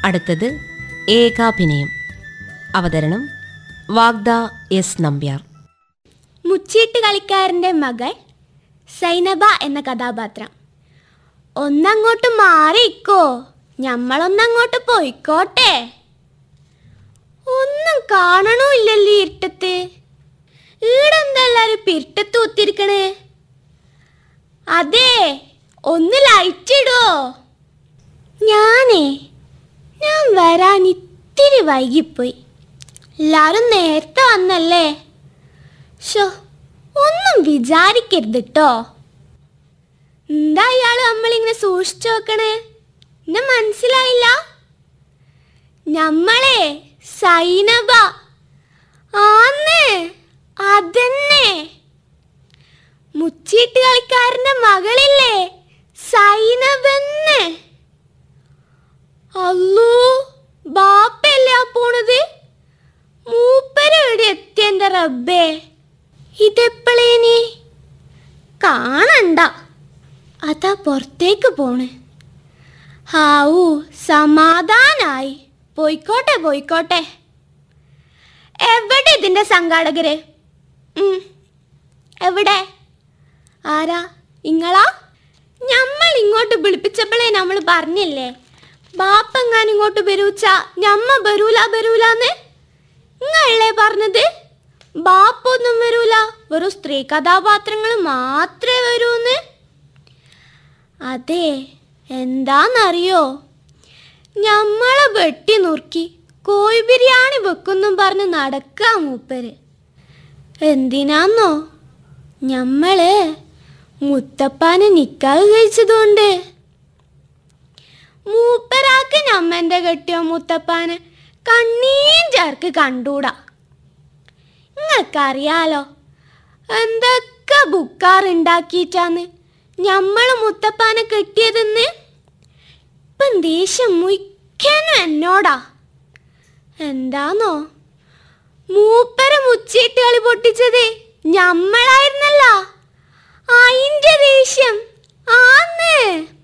അടുത്തത് ഏകാഭിനയം അവതരണം വാഗ്ദ എസ് നമ്പ്യാർ മുച്ചീട്ട് കളിക്കാരൻ്റെ മകൾ സൈനബ എന്ന കഥാപാത്രം ഒന്നങ്ങോട്ട് മാറിക്കോ ഞമ്മളൊന്നങ്ങോട്ട് പോയിക്കോട്ടെ ഒന്നും കാണണമില്ലല്ലോ ഈ ഇരുട്ടത്ത് ഈടെന്താ എല്ലാരും പിരുട്ടത്ത് ഒത്തിരിക്കണേ അതെ ഒന്ന് ലൈറ്റ് ഇടോ ഞാനേ ഞാൻ വരാൻ ഇത്തിരി വൈകിപ്പോയി എല്ലാരും നേരത്തെ വന്നല്ലേ ഷോ ഒന്നും വിചാരിക്കരുത് കേട്ടോ എന്താ ഇയാള് നമ്മളിങ്ങനെ സൂക്ഷിച്ചു നോക്കണേ എന്നെ മനസ്സിലായില്ല ഞമ്മളെ സൈനബ ആന്ന് അതന്നെ മുച്ചീട്ട് കളിക്കാരന്റെ മകളില്ലേ സൈനബെന്ന് അല്ലോ ബാപ്പയല്ലേ ആ പോണത് മൂപ്പരെവിടെ എത്തിയെന്റെ റബ്ബേ ഇതെപ്പോഴേനി കാണണ്ട അതാ പുറത്തേക്ക് പോണ് ഹാവൂ സമാധാനായി പോയിക്കോട്ടെ പോയിക്കോട്ടെ എവിടെ ഇതിന്റെ സംഘാടകര് ഉം, എവിടെ ആരാ ഇങ്ങളാ ഞമ്മൾ ഇങ്ങോട്ട് വിളിപ്പിച്ചപ്പോഴേ നമ്മൾ പറഞ്ഞില്ലേ ബാപ്പങ്ങാൻ ഇങ്ങോട്ട് വരൂച്ച ഞമ്മ വരൂല വരൂലാന്ന് നിങ്ങളല്ലേ പറഞ്ഞത് ബാപ്പൊന്നും വരൂല വെറും സ്ത്രീ കഥാപാത്രങ്ങൾ മാത്രമേ വരൂന്ന് അതെ എന്താന്നറിയോ ഞമ്മളെ വെട്ടി നുറുക്കി കോഴി ബിരിയാണി വെക്കുന്നും പറഞ്ഞ് നടക്കാ മൂപ്പര് എന്തിനാന്നോ ഞമ്മള് മുത്തപ്പാനെ നിക്കാഹ് കഴിച്ചതുകൊണ്ട് മൂപ്പരാക്ക് ഞമ്മന്റെ കെട്ടിയോ മുത്തപ്പാന് കണ്ണീൻ ചേർക്ക് കണ്ടൂടാ നിങ്ങൾക്കറിയാലോ എന്തൊക്കെ ബുക്കാറുണ്ടാക്കിയിട്ടാന്ന് ഞമ്മള് മുത്തപ്പാനെ കെട്ടിയതെന്ന് ഇപ്പം ദേഷ്യം മുയ്ക്കാനും എന്നോടാ എന്താന്നോ മൂപ്പര മുച്ചീട്ട് കളി പൊട്ടിച്ചത് ഞമ്മളായിരുന്നല്ല അയിന്റെ ദേഷ്യം ആന്ന്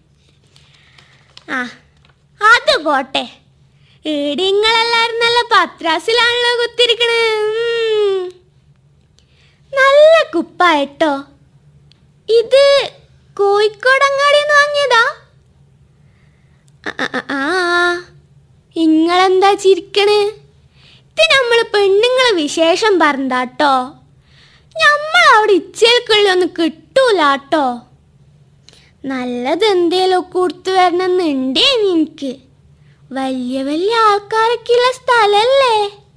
ആ അത് പോട്ടെ ഈടിങ്ങളെല്ലാരും പത്രാസിലാണല്ലോ കുത്തിരിക്കണേ ഉം. നല്ല കുപ്പായട്ടോ ഇത് കോഴിക്കോടങ്ങാടിന്ന് വാങ്ങിയതാ ആ, ആ, ആ, ആ ഇങ്ങളെന്താ ചിരിക്കണേ ഇത് നമ്മൾ പെണ്ണുങ്ങളെ വിശേഷം പറഞ്ഞാട്ടോ നമ്മൾ അവിടെ ഇച്ചേൽക്കുള്ളി ഒന്നും കിട്ടൂലാട്ടോ നല്ലത് എന്തേലും കൊടുത്തു വരണമെന്നുണ്ടേ എനിക്ക് വലിയ വലിയ ആൾക്കാരൊക്കെയുള്ള സ്ഥലല്ലേ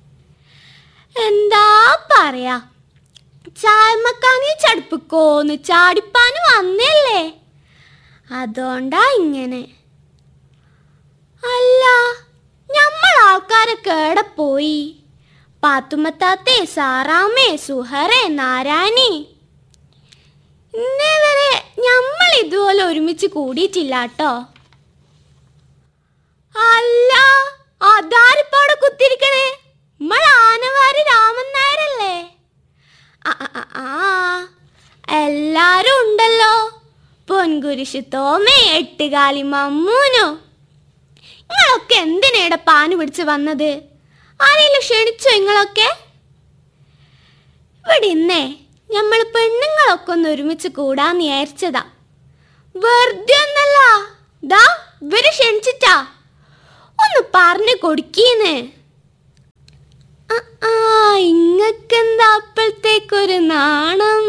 എന്താ പറയാ ചായമക്കാനി ചടുപ്പിക്കോന്ന് ചാടിപ്പാന് വന്നല്ലേ അതുകൊണ്ടാ ഇങ്ങനെ അല്ല നമ്മൾ ആൾക്കാരൊക്കെ എവിടെ പോയി പാത്തുമ്മത്താത്തെ സാറാമ്മേ സുഹറേ നാരായണി ഇന്നേ വരെ നമ്മൾ ഇതുപോലെ ഒരുമിച്ച് കൂടിയിട്ടില്ല കേട്ടോ അല്ല അതാരിപ്പാടെ കുത്തിരിക്കണേ നമ്മൾ ആനവാരി രാമൻ നായരല്ലേ ആ, ആ, ആ, ആ എല്ലാരും ഉണ്ടല്ലോ പൊൻകുരിശ് തോമേ എട്ടുകാലി മമ്മൂനോ നിങ്ങളൊക്കെ എന്തിനേടെ പാന് പിടിച്ച് വന്നത് ആരെങ്കിലും ക്ഷണിച്ചോ നിങ്ങളൊക്കെ ഇവിടെ ഇന്നേ നമ്മൾ പെണ്ണുങ്ങളൊക്കെ ഒന്ന് ഒരുമിച്ച് കൂടാന്ന് വിചാരിച്ചതാ വെറുതെ ഒന്നല്ല ദാ ഇവര് ക്ഷണിച്ചിട്ടാ ഒന്ന് പറഞ്ഞു കൊടുക്കീന്ന് ആ, ആ ഇങ്ങക്കെന്താ അപ്പോഴത്തേക്കൊരു നാണം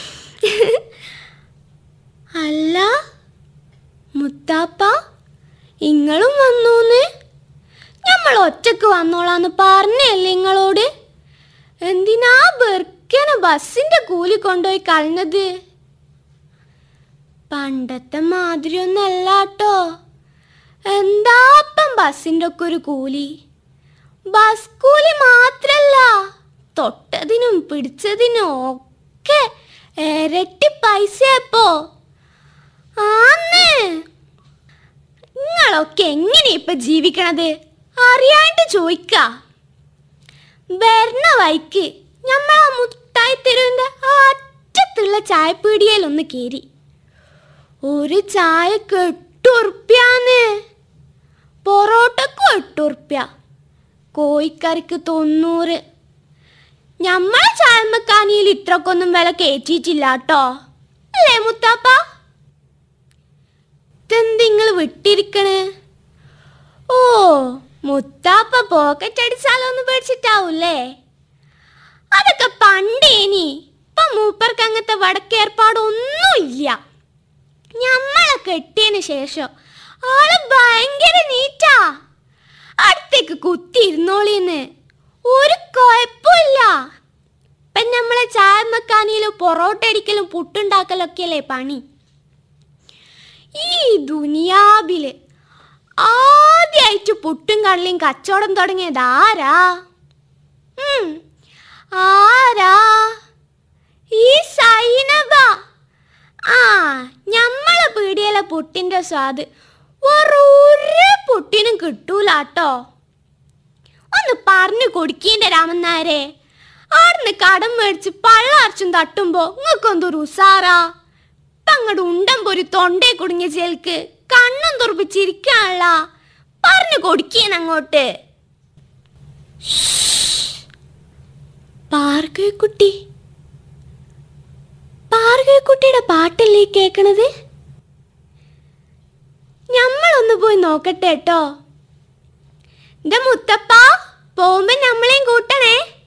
അല്ല മുത്താപ്പ ഇങ്ങളും വന്നൂന്ന് നമ്മൾ ഒറ്റക്ക് വന്നോളാന്ന് പറഞ്ഞല്ലേ നിങ്ങളോട് എന്തിനാ ബെർക്കന ബസ്സിന്റെ കൂലി കൊണ്ടുപോയി കളഞ്ഞത് പണ്ടത്തെ മാതിരി ഒന്നല്ല കേട്ടോ എന്താപ്പം ബസ്സിന്റെ ഒക്കെ ഒരു കൂലി ബസ് കൂലി മാത്രല്ല തൊട്ടതിനും പിടിച്ചതിനും ഒക്കെ ഇരട്ടി പൈസയപ്പോ ആന്ന് നിങ്ങളൊക്കെ എങ്ങനെ ഇപ്പൊ ജീവിക്കണത് അറിയാണ്ട് ചോദിക്ക വരണ വൈക്ക് ഞമ്മള മുട്ടായി തെരുവിന്റെ അറ്റത്തുള്ള ചായപ്പീടിയയിൽ ഒന്ന് കേറി ഒരു ചായക്ക് എട്ട് ഉറുപ്പ്യാന്ന് പൊറോട്ടക്കും എട്ട് കോഴിക്കറിക്ക് തൊണ്ണൂറ് ഞമ്മളെ ചായമ്മക്കാനിയിൽ ഇത്രക്കൊന്നും വില കയറ്റിയിട്ടില്ല കേട്ടോ അല്ലേ മുത്താപ്പ ഇതെന്തിങ്ങൾ വിട്ടിരിക്കണ് ഓ മുത്താപ്പ പോക്കറ്റ് അടിച്ചാലോന്ന് പേടിച്ചിട്ടാവൂലേ അതൊക്കെ പണ്ടേനി ഇപ്പൊ മൂപ്പർക്ക് അങ്ങനത്തെ വടക്കേർപ്പാടൊന്നുമില്ല ഞമ്മളെ കെട്ടിയതിന് ശേഷം ആള് ഭയങ്കര നീറ്റാ അടുത്തേക്ക് കുത്തിയിരുന്നോളിന്ന് ഒരു കുഴപ്പമില്ല ഇപ്പൊ നമ്മളെ ചായ മെക്കാനിയിലും പൊറോട്ട അടിക്കലും പുട്ടുണ്ടാക്കലും ഒക്കെയല്ലേ പണി ഈ ദുനിയാവില് ആദ്യമായിട്ട് പുട്ടും കടലയും കച്ചവടം തുടങ്ങിയത് ആരാ ഉം, ആരാ ഈ സൈനബ ആ ഞമ്മളെ പീടിയലെ പുട്ടിന്റെ സ്വാദ് വേറൊരു പുട്ടിനും കിട്ടൂലാട്ടോ ഒന്ന് പറഞ്ഞു കൊടുക്കീന്റെ രാമനാരെ ആടുന്ന് കടം മേടിച്ച് പള്ളറച്ചും തട്ടുമ്പോ നിങ്ങൾക്കൊന്തൊരു ഉസാറാ തങ്ങടെ ഉണ്ടം പൊരി തൊണ്ടേ കുടുങ്ങിയ ചേൽക്ക് കണ്ണും തുറപ്പിച്ചിരിക്കാനുള്ള പറഞ്ഞു കൊടുക്കേനങ്ങോട്ട് പാർക്കുട്ടി പാർക്കുട്ടിയുടെ പാട്ടല്ലേ ഈ കേക്കണത് ഞമ്മളൊന്ന് പോയി നോക്കട്ടെ കേട്ടോ എന്റെ മുത്തപ്പ പോകുമ്പോ നമ്മളെയും കൂട്ടണേ